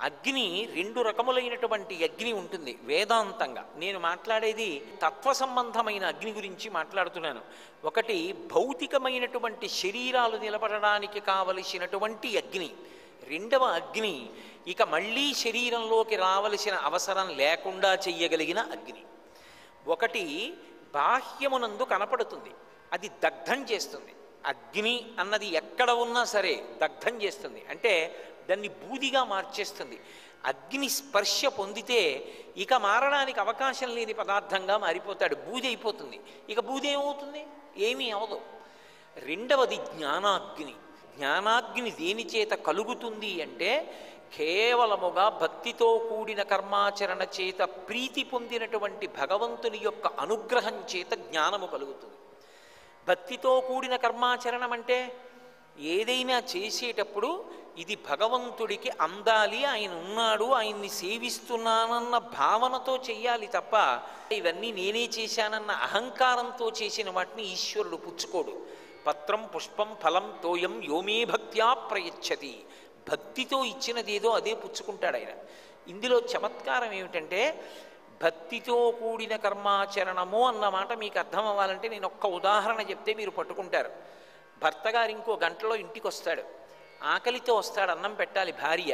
అగ్ని రెండు రకములైనటువంటి అగ్ని ఉంటుంది వేదాంతంగా నేను మాట్లాడేది తత్వ సంబంధమైన అగ్ని గురించి మాట్లాడుతున్నాను ఒకటి భౌతికమైనటువంటి శరీరాలు నిలబడడానికి కావలసినటువంటి అగ్ని రెండవ అగ్ని ఇక మళ్ళీ శరీరంలోకి రావలసిన అవసరం లేకుండా చెయ్యగలిగిన అగ్ని ఒకటి బాహ్యమునందు కనపడుతుంది అది దగ్ధం చేస్తుంది అగ్ని అన్నది ఎక్కడ ఉన్నా సరే దగ్ధం చేస్తుంది అంటే దాన్ని బూదిగా మార్చేస్తుంది అగ్ని స్పర్శ పొందితే ఇక మారడానికి అవకాశం లేని పదార్థంగా మారిపోతాడు బూది అయిపోతుంది ఇక బూది ఏమవుతుంది ఏమీ అవదు రెండవది జ్ఞానాగ్ని జ్ఞానాగ్ని దేని చేత కలుగుతుంది అంటే కేవలముగా భక్తితో కూడిన కర్మాచరణ చేత ప్రీతి పొందినటువంటి భగవంతుని యొక్క అనుగ్రహం చేత జ్ఞానము కలుగుతుంది భక్తితో కూడిన కర్మాచరణం అంటే ఏదైనా చేసేటప్పుడు ఇది భగవంతుడికి అందాలి ఆయన ఉన్నాడు ఆయన్ని సేవిస్తున్నానన్న భావనతో చెయ్యాలి తప్ప ఇవన్నీ నేనే చేశానన్న అహంకారంతో చేసిన వాటిని ఈశ్వరుడు పుచ్చుకోడు పత్రం పుష్పం ఫలం తోయం యోమే భక్త్యా ప్రయచ్చతి భక్తితో ఇచ్చినదేదో అదే పుచ్చుకుంటాడు ఆయన ఇందులో చమత్కారం ఏమిటంటే భక్తితో కూడిన కర్మాచరణము అన్నమాట మీకు అర్థం అవ్వాలంటే నేను ఒక్క ఉదాహరణ చెప్తే మీరు పట్టుకుంటారు భర్త గారు ఇంకో గంటలో ఇంటికి వస్తాడు ఆకలితో వస్తాడు అన్నం పెట్టాలి భార్య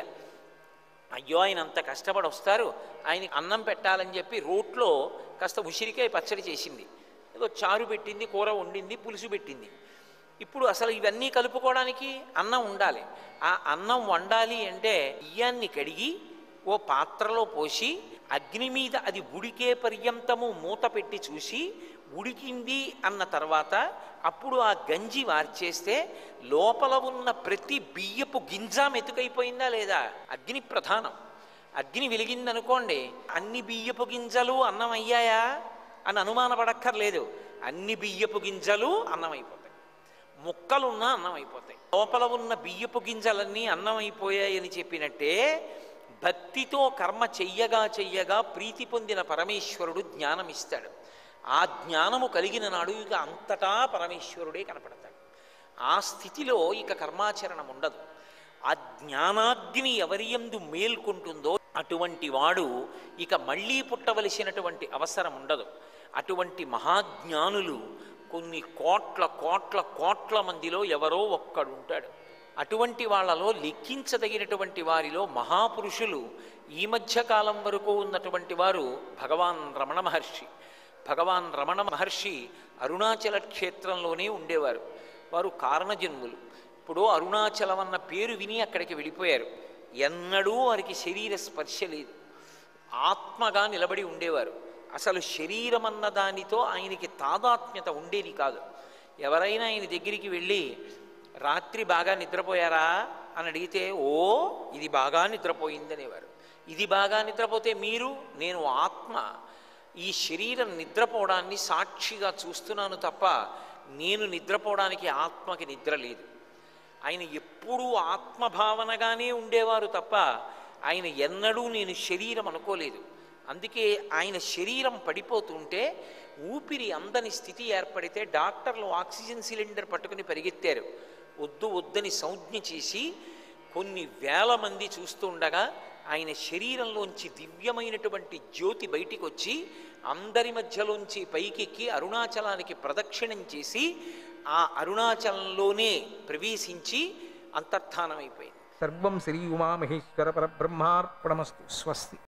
అయ్యో ఆయన అంత కష్టపడి వస్తారు ఆయనకి అన్నం పెట్టాలని చెప్పి రోట్లో కాస్త ఉసిరికాయ పచ్చడి చేసింది ఏదో చారు పెట్టింది కూర వండింది పులుసు పెట్టింది ఇప్పుడు అసలు ఇవన్నీ కలుపుకోవడానికి అన్నం ఉండాలి ఆ అన్నం వండాలి అంటే బియ్యాన్ని కడిగి ఓ పాత్రలో పోసి అగ్ని మీద అది ఉడికే పర్యంతము మూత పెట్టి చూసి ఉడికింది అన్న తర్వాత అప్పుడు ఆ గంజి వార్చేస్తే లోపల ఉన్న ప్రతి బియ్యపు గింజ మెతుకైపోయిందా లేదా అగ్ని ప్రధానం అగ్ని వెలిగిందనుకోండి అన్ని బియ్యపు గింజలు అన్నం అయ్యాయా అని అనుమానపడక్కర్లేదు అన్ని బియ్యపు గింజలు అన్నం అయిపోతాయి ముక్కలున్నా అన్నం అయిపోతాయి లోపల ఉన్న బియ్యపు గింజలన్నీ అన్నం అయిపోయాయని చెప్పినట్టే భక్తితో కర్మ చెయ్యగా చెయ్యగా ప్రీతి పొందిన పరమేశ్వరుడు జ్ఞానం ఇస్తాడు ఆ జ్ఞానము కలిగిన నాడు ఇక అంతటా పరమేశ్వరుడే కనపడతాడు ఆ స్థితిలో ఇక కర్మాచరణం ఉండదు ఆ జ్ఞానాగ్ని ఎవరి యందు మేల్కొంటుందో అటువంటి వాడు ఇక మళ్ళీ పుట్టవలసినటువంటి అవసరం ఉండదు అటువంటి మహాజ్ఞానులు కొన్ని కోట్ల కోట్ల కోట్ల మందిలో ఎవరో ఒక్కడుంటాడు అటువంటి వాళ్ళలో లెక్కించదగినటువంటి వారిలో మహాపురుషులు ఈ మధ్య కాలం వరకు ఉన్నటువంటి వారు భగవాన్ రమణ మహర్షి భగవాన్ రమణ మహర్షి అరుణాచల క్షేత్రంలోనే ఉండేవారు వారు కారణజన్ములు ఇప్పుడు అరుణాచలం అన్న పేరు విని అక్కడికి వెళ్ళిపోయారు ఎన్నడూ వారికి శరీర స్పర్శ లేదు ఆత్మగా నిలబడి ఉండేవారు అసలు శరీరం అన్న దానితో ఆయనకి తాదాత్మ్యత ఉండేది కాదు ఎవరైనా ఆయన దగ్గరికి వెళ్ళి రాత్రి బాగా నిద్రపోయారా అని అడిగితే ఓ ఇది బాగా నిద్రపోయిందనేవారు ఇది బాగా నిద్రపోతే మీరు నేను ఆత్మ ఈ శరీరం నిద్రపోవడాన్ని సాక్షిగా చూస్తున్నాను తప్ప నేను నిద్రపోవడానికి ఆత్మకి నిద్ర లేదు ఆయన ఎప్పుడూ ఆత్మభావనగానే ఉండేవారు తప్ప ఆయన ఎన్నడూ నేను శరీరం అనుకోలేదు అందుకే ఆయన శరీరం పడిపోతుంటే ఊపిరి అందని స్థితి ఏర్పడితే డాక్టర్లు ఆక్సిజన్ సిలిండర్ పట్టుకుని పరిగెత్తారు వద్దు వద్దని సంజ్ఞ చేసి కొన్ని వేల మంది చూస్తూ ఉండగా ఆయన శరీరంలోంచి దివ్యమైనటువంటి జ్యోతి బయటికి వచ్చి అందరి మధ్యలోంచి పైకెక్కి అరుణాచలానికి ప్రదక్షిణం చేసి ఆ అరుణాచలంలోనే ప్రవేశించి అంతర్ధానమైపోయింది సర్వం శ్రీ ఉమామహేశ్వర పరబ్రహ్మార్పణమస్తు స్వస్తి